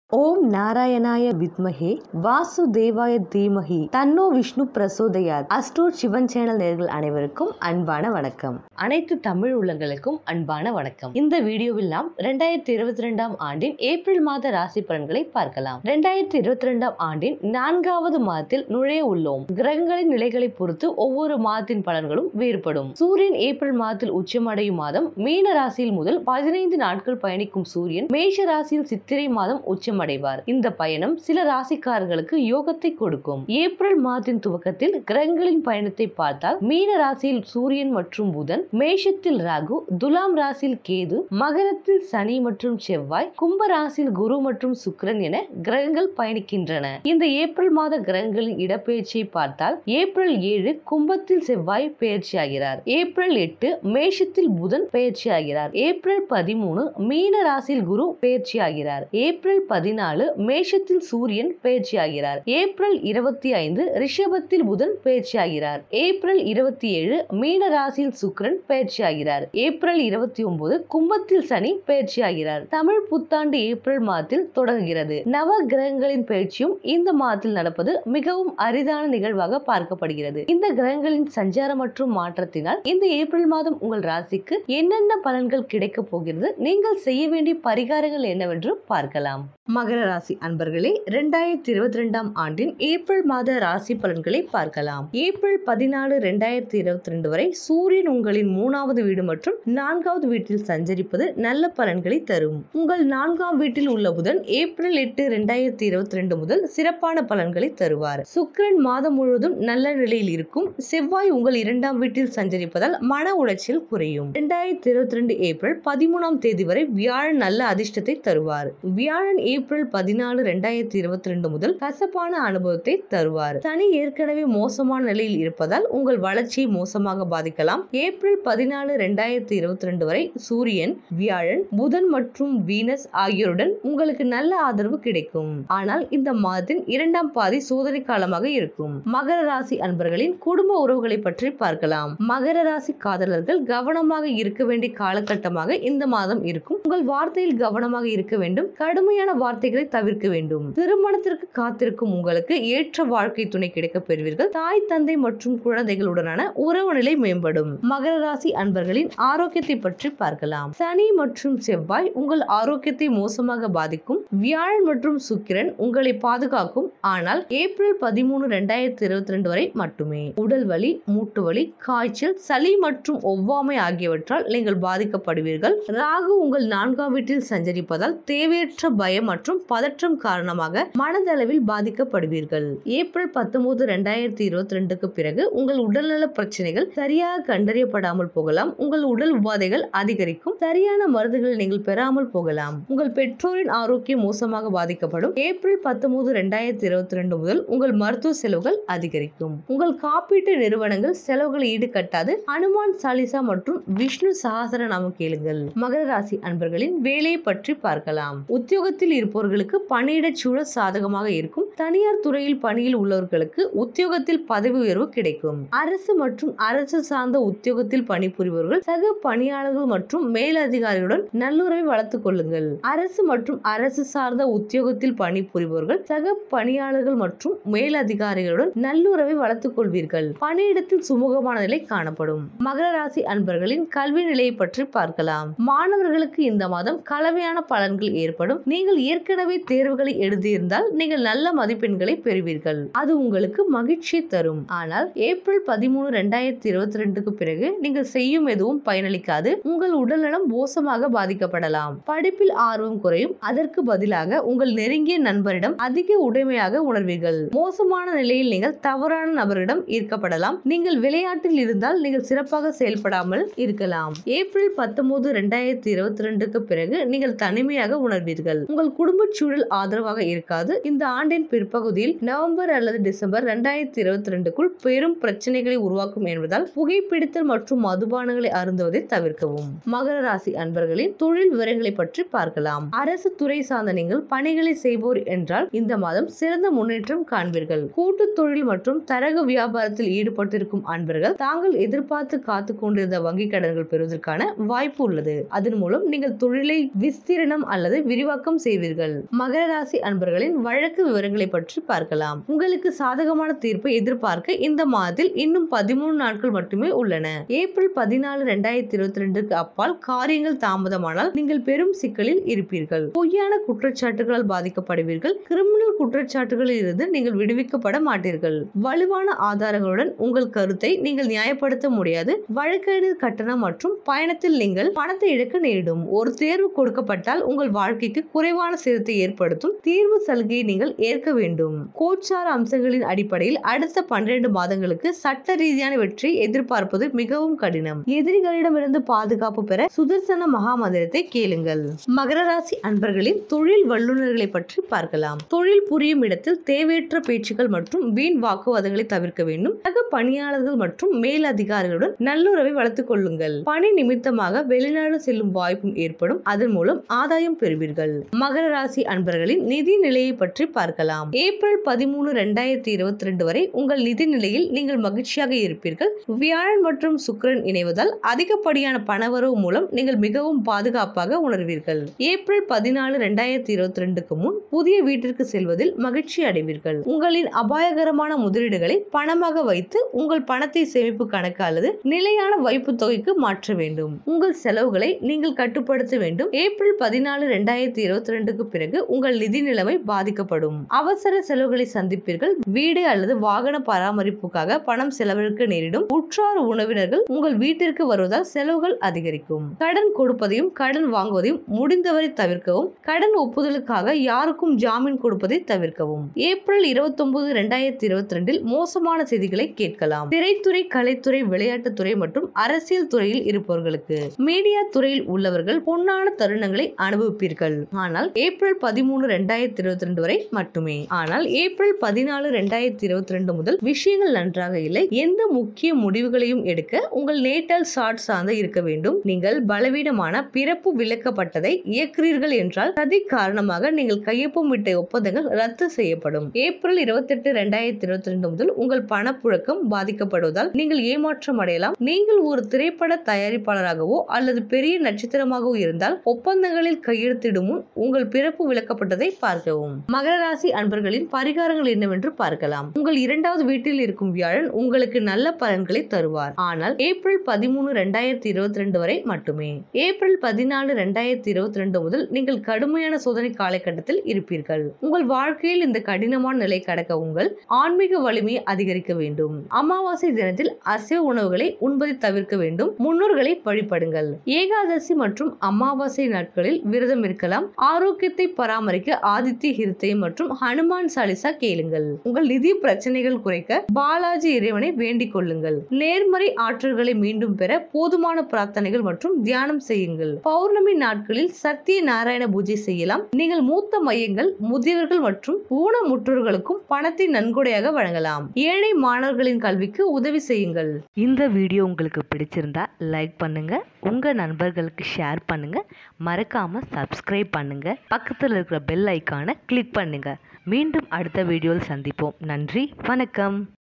ஓம் நாராயணாய வித்மஹே வாசுதேவாய தீமஹி தன்னோ விஷ்ணு பிரசோதயாத் அஸ்ட்ரோட் சிவன் சேனல் நேர்கள் அனைவருக்கும் அன்பான வணக்கம் அனைத்து தமிழ் உள்ளங்களுக்கும் அன்பான வணக்கம் இந்த வீடியோவில் நாம் ரெண்டாயிரத்தி இருபத்தி ரெண்டாம் ஆண்டின் ஏப்ரல் மாத ராசி பலன்களை பார்க்கலாம் ரெண்டாயிரத்தி இருபத்தி ரெண்டாம் ஆண்டின் நான்காவது மாதத்தில் நுழைய உள்ளோம் கிரகங்களின் நிலைகளை பொறுத்து ஒவ்வொரு மாதத்தின் பலன்களும் வேறுபடும் சூரியன் ஏப்ரல் மாதத்தில் உச்சமடையும் மாதம் மீன ராசியில் முதல் பதினைந்து நாட்கள் பயணிக்கும் சூரியன் மேஷ ராசியில் சித்திரை மாதம் உச்சமடைவார் இந்த பயணம் சில ராசிக்காரர்களுக்கு யோகத்தை கொடுக்கும் ஏப்ரல் மாதத்தின் துவக்கத்தில் கிரகங்களின் பயணத்தை பார்த்தால் மீன ராசியில் சூரியன் மற்றும் புதன் மேஷத்தில் ராகு துலாம் ராசியில் கேது மகரத்தில் சனி மற்றும் செவ்வாய் கும்ப ராசியில் குரு மற்றும் சுக்கிரன் என கிரகங்கள் பயணிக்கின்றன இந்த ஏப்ரல் மாத கிரகங்களின் இடப்பெயர்ச்சியை பார்த்தால் ஏப்ரல் ஏழு கும்பத்தில் செவ்வாய் பெயர்ச்சியாகிறார் ஏப்ரல் எட்டு மேஷத்தில் புதன் பெயர்ச்சியாகிறார் ஏப்ரல் பதிமூணு மீன ராசியில் குரு பெயர்ச்சியாகிறார் ஏப்ரல் பதினாலு மேஷத்தில் சூரியன் பெயர்ச்சியாகிறார் ஏப்ரல் இருபத்தி ஐந்து ரிஷபத்தில் புதன் பெயர்ச்சியாகிறார் ஏப்ரல் இருபத்தி ஏழு மீன ராசியில் சுக்கிரன் பெயர்ச்சியாகிறார் ஏப்ரல் இருபத்தி ஒன்பது கும்பத்தில் சனி பெயர்ச்சியாகிறார் தமிழ் புத்தாண்டு ஏப்ரல் மாதத்தில் தொடங்குகிறது நவ கிரகங்களின் பயிற்சியும் இந்த மாதத்தில் நடப்பது மிகவும் அரிதான நிகழ்வாக பார்க்கப்படுகிறது இந்த கிரகங்களின் சஞ்சாரம் மற்றும் மாற்றத்தினால் இந்த ஏப்ரல் மாதம் உங்கள் ராசிக்கு என்னென்ன பலன்கள் கிடைக்கப் போகிறது நீங்கள் செய்ய வேண்டிய பரிகாரங்கள் என்னவென்று பார்க்கலாம் மகர ராசி அன்பர்களே இரண்டாயிரத்தி இருபத்தி ரெண்டாம் ஆண்டின் ஏப்ரல் மாத ராசி பலன்களை பார்க்கலாம் ஏப்ரல் பதினாலு இரண்டாயிரத்தி இருபத்தி ரெண்டு வரை சூரியன் உங்களின் மூணாவது வீடு மற்றும் நான்காவது வீட்டில் சஞ்சரிப்பது நல்ல பலன்களை தரும் உங்கள் நான்காம் வீட்டில் உள்ள புதன் ஏப்ரல் எட்டு இரண்டாயிரத்தி இருபத்தி ரெண்டு முதல் சிறப்பான பலன்களை தருவார் சுக்கிரன் மாதம் முழுவதும் நல்ல நிலையில் இருக்கும் செவ்வாய் உங்கள் இரண்டாம் வீட்டில் சஞ்சரிப்பதால் மன உளைச்சல் குறையும் இரண்டாயிரத்தி இருபத்தி ரெண்டு ஏப்ரல் பதிமூணாம் தேதி வரை வியாழன் நல்ல அதிர்ஷ்டத்தை தருவார் வியாழன் ஏப்ரல் பதினாலு ரெண்டாயிரத்தி இருபத்தி ரெண்டு முதல் கசப்பான அனுபவத்தை தருவார் சனி ஏற்கனவே மோசமான நிலையில் இருப்பதால் உங்கள் வளர்ச்சியை மோசமாக பாதிக்கலாம் ஏப்ரல் பதினாலு ரெண்டாயிரத்தி இருபத்தி ரெண்டு வரை சூரியன் வியாழன் புதன் மற்றும் வீனஸ் ஆகியோருடன் உங்களுக்கு நல்ல ஆதரவு கிடைக்கும் ஆனால் இந்த மாதத்தின் இரண்டாம் பாதி சோதனை காலமாக இருக்கும் மகர ராசி அன்பர்களின் குடும்ப உறவுகளை பற்றி பார்க்கலாம் மகர ராசி காதலர்கள் கவனமாக இருக்க வேண்டிய காலகட்டமாக இந்த மாதம் இருக்கும் உங்கள் வார்த்தையில் கவனமாக இருக்க வேண்டும் கடுமையான வார்த்தைகளை தவிர்க்க வேண்டும் திருமணத்திற்கு காத்திருக்கும் உங்களுக்கு ஏற்ற வாழ்க்கை துணை கிடைக்க பெறுவீர்கள் தாய் தந்தை மற்றும் குழந்தைகளுடனான உறவு நிலை மேம்படும் மகர ராசி அன்பர்களின் ஆரோக்கியத்தை பற்றி பார்க்கலாம் சனி மற்றும் செவ்வாய் உங்கள் ஆரோக்கியத்தை மோசமாக பாதிக்கும் வியாழன் மற்றும் சுக்கிரன் உங்களை பாதுகாக்கும் ஆனால் ஏப்ரல் பதிமூணு ரெண்டாயிரத்தி இருபத்தி ரெண்டு வரை மட்டுமே உடல் வலி மூட்டு வலி காய்ச்சல் சளி மற்றும் ஒவ்வாமை ஆகியவற்றால் நீங்கள் பாதிக்கப்படுவீர்கள் ராகு உங்கள் நான்காம் வீட்டில் சஞ்சரிப்பதால் தேவையற்ற பயம் மற்றும் பதற்றம் காரணமாக மனதளவில் பாதிக்கப்படுவீர்கள் ஏப்ரல் பத்தொன்பது ரெண்டாயிரத்தி இருபத்தி ரெண்டுக்கு பிறகு உங்கள் உடல்நல பிரச்சனைகள் சரியாக கண்டறியப்படாமல் போகலாம் உங்கள் உடல் உபாதைகள் அதிகரிக்கும் சரியான மருந்துகளை நீங்கள் பெறாமல் போகலாம் உங்கள் பெற்றோரின் ஆரோக்கியம் மோசமாக பாதிக்கப்படும் ஏப்ரல் பத்தொன்பது ரெண்டாயிரத்தி இருபத்தி ரெண்டு முதல் உங்கள் மருத்துவ செலவுகள் அதிகரிக்கும் உங்கள் காப்பீட்டு நிறுவனங்கள் செலவுகளை ஈடுகட்டாது அனுமான் சாலிசா மற்றும் விஷ்ணு சகாசர நாமம் கேளுங்கள் மகர ராசி அன்பர்களின் வேலையை பற்றி பார்க்கலாம் உத்தியோகத்தில் இருப்பவர்களுக்கு பணியிட சூழல் சாதகமாக இருக்கும் தனியார் துறையில் பணியில் உள்ளவர்களுக்கு உத்தியோகத்தில் பதவி உயர்வு கிடைக்கும் அரசு மற்றும் அரசு சார்ந்த உத்தியோகத்தில் பணிபுரிபவர்கள் சக பணியாளர்கள் மற்றும் மேலதிகாரிகளுடன் நல்லுறவை வளர்த்துக் கொள்ளுங்கள் அரசு மற்றும் அரசு சார்ந்த உத்தியோகத்தில் பணிபுரிபவர்கள் சக பணியாளர்கள் மற்றும் மேலதிகாரிகளுடன் நல்லுறவை வளர்த்துக் கொள்வீர்கள் பணியிடத்தில் சுமூகமான நிலை காணப்படும் மகர ராசி அன்பர்களின் கல்வி நிலையை பற்றி பார்க்கலாம் மாணவர்களுக்கு இந்த மாதம் கலவையான பலன்கள் ஏற்படும் நீங்கள் ஏற்கனவே தேர்வுகளை எழுதியிருந்தால் நீங்கள் நல்ல மதிப்பெண்களை பெறுவீர்கள் அது உங்களுக்கு மகிழ்ச்சியை தரும் ஆனால் ஏப்ரல் பதிமூணு ரெண்டாயிரத்தி இருபத்தி ரெண்டுக்கு பிறகு நீங்கள் செய்யும் எதுவும் பயனளிக்காது உங்கள் உடல்நலம் மோசமாக பாதிக்கப்படலாம் படிப்பில் ஆர்வம் குறையும் அதற்கு பதிலாக உங்கள் நெருங்கிய நண்பரிடம் அதிக உடைமையாக உணர்வீர்கள் மோசமான நிலையில் நீங்கள் தவறான நபரிடம் ஈர்க்கப்படலாம் நீங்கள் விளையாட்டில் இருந்தால் நீங்கள் சிறப்பாக செயல்படாமல் இருக்கலாம் ஏப்ரல் பத்தொன்பது ரெண்டாயிரத்தி இருபத்தி ரெண்டுக்கு பிறகு நீங்கள் தனிமையாக உணர்வீர்கள் உங்கள் குடும்ப சூழல் ஆதரவாக இருக்காது இந்த ஆண்டின் பிற்பகுதியில் நவம்பர் அல்லது டிசம்பர் ரெண்டாயிரத்தி இருபத்தி ரெண்டுக்குள் பெரும் பிரச்சனைகளை உருவாக்கும் என்பதால் புகைப்பிடித்தல் மற்றும் மதுபானங்களை அருந்துவதை தவிர்க்கவும் மகர ராசி அன்பர்களின் தொழில் விவரங்களை பற்றி பார்க்கலாம் அரசு துறை சார்ந்த நீங்கள் பணிகளை செய்வோர் என்றால் இந்த மாதம் சிறந்த முன்னேற்றம் காண்பீர்கள் கூட்டு தொழில் மற்றும் தரகு வியாபாரத்தில் ஈடுபட்டிருக்கும் அன்பர்கள் தாங்கள் எதிர்பார்த்து காத்து கொண்டிருந்த வங்கி கடன்கள் பெறுவதற்கான வாய்ப்பு உள்ளது அதன் மூலம் நீங்கள் தொழிலை விஸ்தீரணம் அல்லது விரிவாக்கம் செய்வீர்கள் மகர ராசி அன்பர்களின் வழக்கு விவரங்களை பற்றி பார்க்கலாம் உங்களுக்கு சாதகமான தீர்ப்பை எதிர்பார்க்க இந்த மாதத்தில் இன்னும் பதிமூணு நாட்கள் மட்டுமே உள்ளன ஏப்ரல் பதினாலு ரெண்டாயிரத்தி இருபத்தி ரெண்டுக்கு அப்பால் காரியங்கள் தாமதமானால் நீங்கள் பெரும் சிக்கலில் இருப்பீர்கள் பொய்யான குற்றச்சாட்டுகளால் பாதிக்கப்படுவீர்கள் கிரிமினல் குற்றச்சாட்டுகளில் இருந்து நீங்கள் விடுவிக்கப்பட மாட்டீர்கள் வலுவான ஆதாரங்களுடன் உங்கள் கருத்தை நீங்கள் நியாயப்படுத்த முடியாது வழக்கறிஞர் கட்டணம் மற்றும் பயணத்தில் நீங்கள் பணத்தை இழக்க நேரிடும் ஒரு தேர்வு கொடுக்கப்பட்டால் உங்கள் வாழ்க்கைக்கு குறைவான சேதத்தை ஏற்படுத்தும் தீர்வு சலுகையை நீங்கள் ஏற்க வேண்டும் கோச்சார அம்சங்களின் அடிப்படையில் அடுத்த பன்னிரண்டு மாதங்களுக்கு சட்ட ரீதியான வெற்றியை எதிர்பார்ப்பது மிகவும் கடினம் எதிரிகளிடமிருந்து பாதுகாப்பு பெற சுதர்சன மகா மந்திரத்தை கேளுங்கள் மகர ராசி அன்பர்களின் தொழில் வல்லுநர்களை பற்றி பார்க்கலாம் தொழில் புரியும் இடத்தில் தேவையற்ற பேச்சுக்கள் மற்றும் வீண் வாக்குவாதங்களை தவிர்க்க வேண்டும் சக பணியாளர்கள் மற்றும் மேல் அதிகாரிகளுடன் நல்லுறவை வளர்த்துக் கொள்ளுங்கள் பணி நிமித்தமாக வெளிநாடு செல்லும் வாய்ப்பும் ஏற்படும் அதன் மூலம் ஆதாயம் பெறுவீர்கள் மகர ராசி அன்பர்களின் நிதி நிலையை பற்றி பார்க்கலாம் ஏப்ரல் பதிமூணு ரெண்டாயிரத்தி இருபத்தி ரெண்டு வரை உங்கள் நிதி நிலையில் நீங்கள் மகிழ்ச்சியாக இருப்பீர்கள் வியாழன் மற்றும் சுக்கிரன் இணைவதால் அதிகப்படியான பணவரவு மூலம் நீங்கள் மிகவும் பாதுகாப்பாக உணர்வீர்கள் ஏப்ரல் பதினாலு ரெண்டாயிரத்தி இருபத்தி ரெண்டுக்கு முன் புதிய வீட்டிற்கு செல்வதில் மகிழ்ச்சி அடைவீர்கள் உங்களின் அபாயகரமான முதலீடுகளை பணமாக வைத்து உங்கள் பணத்தை சேமிப்பு கணக்கு அல்லது நிலையான வைப்பு தொகைக்கு மாற்ற வேண்டும் உங்கள் செலவுகளை நீங்கள் கட்டுப்படுத்த வேண்டும் ஏப்ரல் பதினாலு ரெண்டாயிரத்தி இருபத்தி ரெண்டுக்கு பிறகு உங்கள் நிதி நிலைமை பாதிக்கப்படும் அவசர செலவுகளை சந்திப்பீர்கள் வீடு அல்லது வாகன பராமரிப்புக்காக பணம் செலவழிக்க நேரிடும் உற்றார் உணவினர்கள் உங்கள் வீட்டிற்கு வருவதால் செலவுகள் அதிகரிக்கும் கடன் கொடுப்பதையும் கடன் வாங்குவதையும் முடிந்தவரை தவிர்க்கவும் கடன் ஒப்புதலுக்காக யாருக்கும் ஜாமீன் கொடுப்பதை தவிர்க்கவும் ஏப்ரல் இருபத்தி ஒன்பது ரெண்டாயிரத்தி இருபத்தி ரெண்டில் மோசமான செய்திகளை கேட்கலாம் திரைத்துறை கலைத்துறை விளையாட்டுத்துறை மற்றும் அரசியல் துறையில் இருப்பவர்களுக்கு மீடியா துறையில் உள்ளவர்கள் பொன்னான தருணங்களை அனுபவிப்பீர்கள் ஆனால் ஏப்ரல் பதிமூணு ரெண்டாயிரத்தி இருபத்தி ரெண்டு வரை மட்டுமே ஆனால் ஏப்ரல் பதினாலு ரெண்டாயிரத்தி இருபத்தி ரெண்டு முதல் விஷயங்கள் நன்றாக இல்லை எந்த முக்கிய முடிவுகளையும் எடுக்க உங்கள் நேட்டல் சார்ட் சார்ந்து இருக்க வேண்டும் நீங்கள் பலவீனமான பிறப்பு விலக்கப்பட்டதை இயக்குறீர்கள் என்றால் சதி காரணமாக நீங்கள் கையொப்பமிட்ட ஒப்பந்தங்கள் ரத்து செய்யப்படும் ஏப்ரல் இருபத்தி எட்டு ரெண்டாயிரத்தி இருபத்தி ரெண்டு முதல் உங்கள் பணப்புழக்கம் பாதிக்கப்படுவதால் நீங்கள் ஏமாற்றம் அடையலாம் நீங்கள் ஒரு திரைப்பட தயாரிப்பாளராகவோ அல்லது பெரிய நட்சத்திரமாகவோ இருந்தால் ஒப்பந்தங்களில் கையெழுத்திடும் முன் உங்கள் பிறப்பு விளக்கப்பட்டதை பார்க்கவும் மகர ராசி அன்பர்களின் பரிகாரங்கள் என்னவென்று பார்க்கலாம் உங்கள் இரண்டாவது வீட்டில் இருக்கும் வியாழன் உங்களுக்கு நல்ல பலன்களை தருவார் ஆனால் ஏப்ரல் பதிமூணு ரெண்டாயிரத்தி இருபத்தி ரெண்டு வரை மட்டுமே ஏப்ரல் பதினாலு ரெண்டாயிரத்தி இருபத்தி ரெண்டு முதல் நீங்கள் கடுமையான சோதனை காலகட்டத்தில் இருப்பீர்கள் உங்கள் வாழ்க்கையில் இந்த கடினமான நிலை கடக்க உங்கள் ஆன்மீக வலிமையை அதிகரிக்க வேண்டும் அமாவாசை தினத்தில் அசைவ உணவுகளை உண்பதை தவிர்க்க வேண்டும் முன்னோர்களை வழிபடுங்கள் ஏகாதசி மற்றும் அமாவாசை நாட்களில் விரதம் இருக்கலாம் ஆரோக்கியத்தை பராமரிக்க ஆதித்ய ஹிருத்தை மற்றும் ஹனுமான் சாலிசா கேளுங்கள் உங்கள் நிதி பிரச்சனைகள் குறைக்க பாலாஜி இறைவனை வேண்டிக் கொள்ளுங்கள் நேர்மறை ஆற்றல்களை மீண்டும் பெற போதுமான பிரார்த்தனைகள் மற்றும் தியானம் செய்யுங்கள் பௌர்ணமி நாட்களில் சத்திய நாராயண பூஜை செய்யலாம் நீங்கள் மூத்த மையங்கள் முதியவர்கள் மற்றும் ஊனமுற்றோர்களுக்கும் பணத்தை நன்கொடையாக வழங்கலாம் ஏழை மாணவர்களின் கல்விக்கு உதவி செய்யுங்கள் இந்த வீடியோ உங்களுக்கு பிடிச்சிருந்தா லைக் பண்ணுங்க உங்க நண்பர்களுக்கு ஷேர் பண்ணுங்க மறக்காம சப்ஸ்கிரைப் பண்ணுங்க பக்கத்தில் இருக்கிற பெல் ஐக்கானை கிளிக் பண்ணுங்க மீண்டும் அடுத்த வீடியோவில் சந்திப்போம் நன்றி வணக்கம்